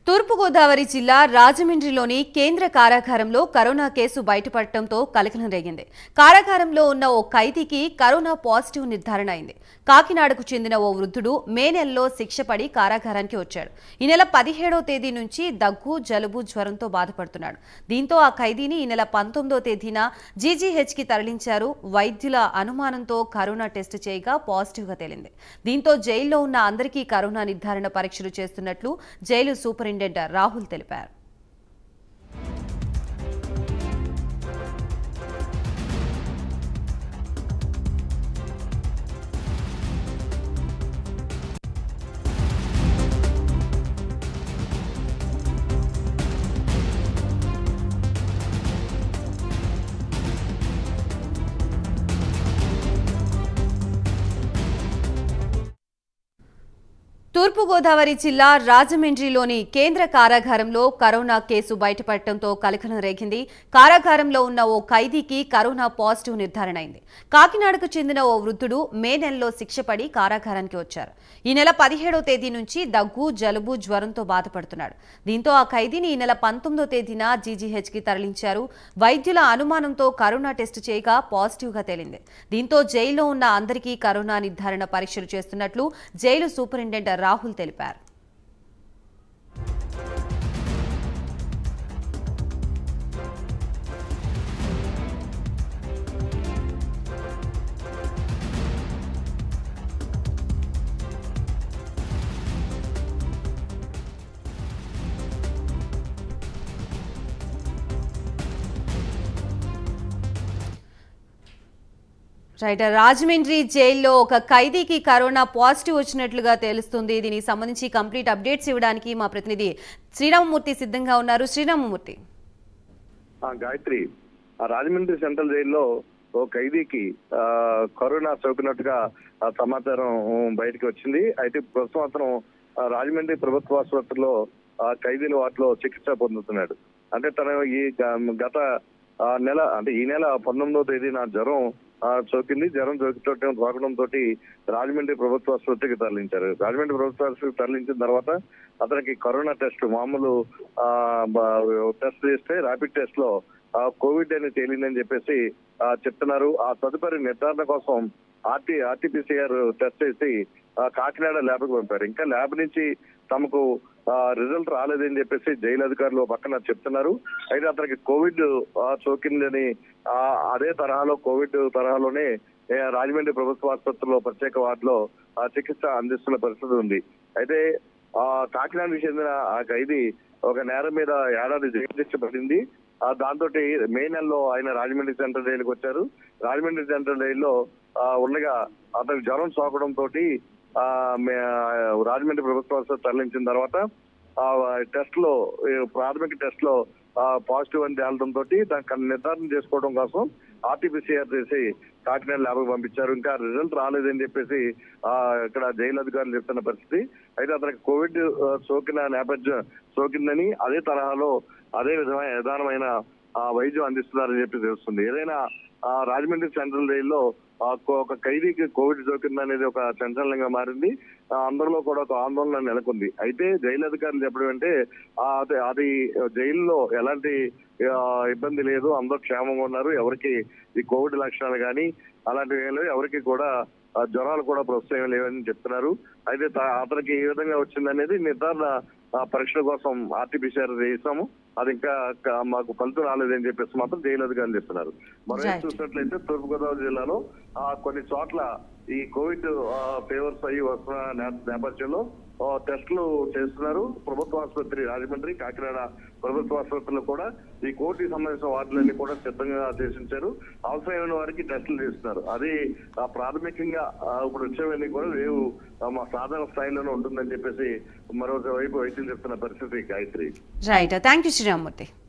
తూర్పుగోదావరి జిల్లా రాజమండ్రిలోని కేంద్ర కారాగారంలో కరోనా కేసు బయటపడటంతో కలకలం రేగింది కారాగారంలో ఉన్న ఓ ఖైదీకి కరోనా పాజిటివ్ నిర్ధారణ అయింది కాకినాడకు చెందిన ఓ వృద్ధుడు మే నెలలో శిక్ష పడి కారాగారానికి వచ్చాడు ఈ నెల పదిహేడో తేదీ నుంచి దగ్గు జలుబు జ్వరంతో బాధపడుతున్నాడు దీంతో ఆ ఖైదీని ఈ నెల పంతొమ్మిదో తేదీన జీజీహెచ్కి తరలించారు వైద్యుల అనుమానంతో కరోనా టెస్ట్ చేయగా పాజిటివ్గా తేలింది దీంతో జైల్లో ఉన్న అందరికీ కరోనా నిర్ధారణ పరీక్షలు చేస్తున్నట్లు జైలు సూపరింటెండెంట్ రాహుల్ తెలిపారు తూర్పుగోదావరి జిల్లా రాజమండ్రిలోని కేంద్ర కారాగారంలో కరోనా కేసు బయటపడటంతో కలకలం రేగింది కారాగారంలో ఉన్న ఓ ఖైదీకి కరోనా పాజిటివ్ నిర్ధారణ అయింది కాకినాడకు చెందిన ఓ వృద్ధుడు మే నెలలో శిక్ష పడి కారాగారానికి వచ్చారు ఈ నెల పదిహేడో తేదీ నుంచి దగ్గు జలుబు జ్వరంతో బాధపడుతున్నాడు దీంతో ఆ ఖైదీని ఈ నెల పంతొమ్మిదో తేదీన జీజీహెచ్కి తరలించారు వైద్యుల అనుమానంతో కరోనా టెస్ట్ చేయగా పాజిటివ్గా తేలింది దీంతో జైల్లో ఉన్న అందరికీ కరోనా నిర్ధారణ పరీక్షలు చేస్తున్నట్లు జైలు సూపరింటెండెంట్ రాహుల్ తెలిపారు రైట్ రాజమండ్రి జైల్లో ఒక ఖైదీకి కరోనా పాజిటివ్ వచ్చినట్లుగా తెలుస్తుంది దీనికి సంబంధించి కంప్లీట్ అప్డేట్స్ ఇవ్వడానికి మా ప్రతినిధి శ్రీరామమూర్తి సిద్ధంగా ఉన్నారు శ్రీరామమూర్తి ఆ గాయత్రి ఆ రాజమండ్రి సెంట్రల్ జైల్లో ఓ ఖైదీకి ఆ, కరోనా సోకినట్టుగా ఆ సమాచారం బయటకు వచ్చింది అయితే ప్రస్తుతం అతను ఆ, రాజమండ్రి ప్రభుత్వ ఆసుపత్రిలో ఆ ఖైదీల వాటిలో చికిత్స పొందుతున్నాడు అంటే తన ఈ గ- గత ఆ, నెల అంటే ఈ నెల పంతొమ్మిదవ తేదీన జ్వరం ఆ, సోకింది జ్వరం సోకితో సోకడం తోటి రాజమండ్రి ప్రభుత్వ ఆసుపత్రికి తరలించారు రాజమండ్రి ప్రభుత్వ ఆసుపత్రికి తరలించిన తర్వాత అతనికి కరోనా టెస్ట్ మామూలు ఆ, బ- టెస్ట్ చేస్తే ర్యాపిడ్ టెస్ట్ లో ఆ, కోవిడ్ అని తేలిందని చెప్పేసి ఆ, చెప్తున్నారు ఆ తదుపరి నిర్ధారణ కోసం ఆర్టీ ఆర్టీపీసీఆర్ టెస్ట్ చేసి ఆ, కాకినాడ ల్యాబ్ కు పంపారు ఇంకా ల్యాబ్ నుంచి తమకు రిజల్ట్ రాలేదని చెప్పేసి జైలు అధికారులు ఓ పక్కన చెప్తున్నారు అయితే అతనికి కోవిడ్ ఆ, సోకిందని ఆ, అదే తరహాలో కోవిడ్ తరహాలోనే ఏ, రాజమండ్రి ప్రభుత్వ ఆసుపత్రిలో ప్రత్యేక వార్డులో ఆ, చికిత్స అందిస్తున్న పరిస్థితి ఉంది అయితే ఆ కాకినాడకు చెందిన ఆ ఖైదీ ఒక నేరం మీద ఏడాది జైలు శిక్ష పడింది ఆ దాంతో మే నెలలో ఆయన రాజమండ్రి సెంట్రల్ జైలుకి వచ్చారు రాజమండ్రి సెంట్రల్ జైల్లో ఆ, ఉండగా అతనికి జ్వరం సోకడం తోటి ఆ, మే- రాజమండ్రి ప్రభుత్వ ఆసుపత్రి తరలించిన తర్వాత ఆ టెస్ట్ లో ఈ ప్రాథమిక టెస్ట్ లో పాజిటివ్ అని తేలడం తోటి దానికి నిర్ధారణ చేసుకోవడం కోసం ఆర్టీపీసీఆర్ చేసి కాకినాడ ల్యాబ్ పంపించారు ఇంకా రిజల్ట్ రాలేదని చెప్పేసి ఆ ఇక్కడ జైలు అధికారులు చెప్తున్న పరిస్థితి అయితే అతనికి కోవిడ్ ఆ, సోకిన నేపథ్యం సోకిందని అదే తరహాలో అదే విధమైన విధానమైన ఆ, వైద్యం అందిస్తున్నారని చెప్పి తెలుస్తుంది ఏదైనా ఆ, రాజమండ్రి సెంట్రల్ జైల్లో ఆ, కో- ఒక ఖైదీకి కోవిడ్ సోకింది అనేది ఒక సంచలనంగా మారింది ఆ, అందరిలో కూడా ఒక ఆందోళన నెలకొంది అయితే జైలు అధికారులు చెప్పడం అంటే ఆ, అది అది జైల్లో ఎలాంటి ఆ, ఇబ్బంది లేదు అందరూ క్షేమంగా ఉన్నారు ఎవరికి ఈ కోవిడ్ లక్షణాలు కానీ అలాంటివి ఏం లేవు ఎవరికి కూడా ఆ, జ్వరాలు కూడా ప్రస్తుతం ఏం లేవని చెప్తున్నారు అయితే త- అతనికి ఏ విధంగా వచ్చిందనేది నిర్ధారణ ఆ, పరీక్షల కోసం ఆర్టీపీసీఆర్ చేసాము అది ఇంకా క- మాకు ఫలితం రాలేదని చెప్పేసి మాత్రం జైలు అధికారులు చెప్తున్నారు మరోవైపు Right. చూసినట్లయితే తూర్పుగోదావరి జిల్లాలో ఆ, కొన్ని చోట్ల ఈ కోవిడ్ ఫేవర్స్ అయ్యి వస్తున్న నే- నేపథ్యంలో ఆ, టెస్టులు చేస్తున్నారు ప్రభుత్వ ఆసుపత్రి రాజమండ్రి కాకినాడ ప్రభుత్వ ఆసుపత్రిలో కూడా ఈ కోవిడ్కి సంబంధించిన వార్డులన్నీ కూడా సిద్ధంగా చేసించారు అవసరమైన వారికి టెస్టులు చేస్తున్నారు అది ఆ, ప్రాథమికంగా ఆ, ఇప్పుడు వచ్చేవన్నీ కూడా రేవు ఆ, మా సాధారణ స్థాయిలోనే ఉంటుందని చెప్పేసి మరో వైపు వైద్యులు చెప్తున్న పరిస్థితి Gayatri right thank you Sriramamurthy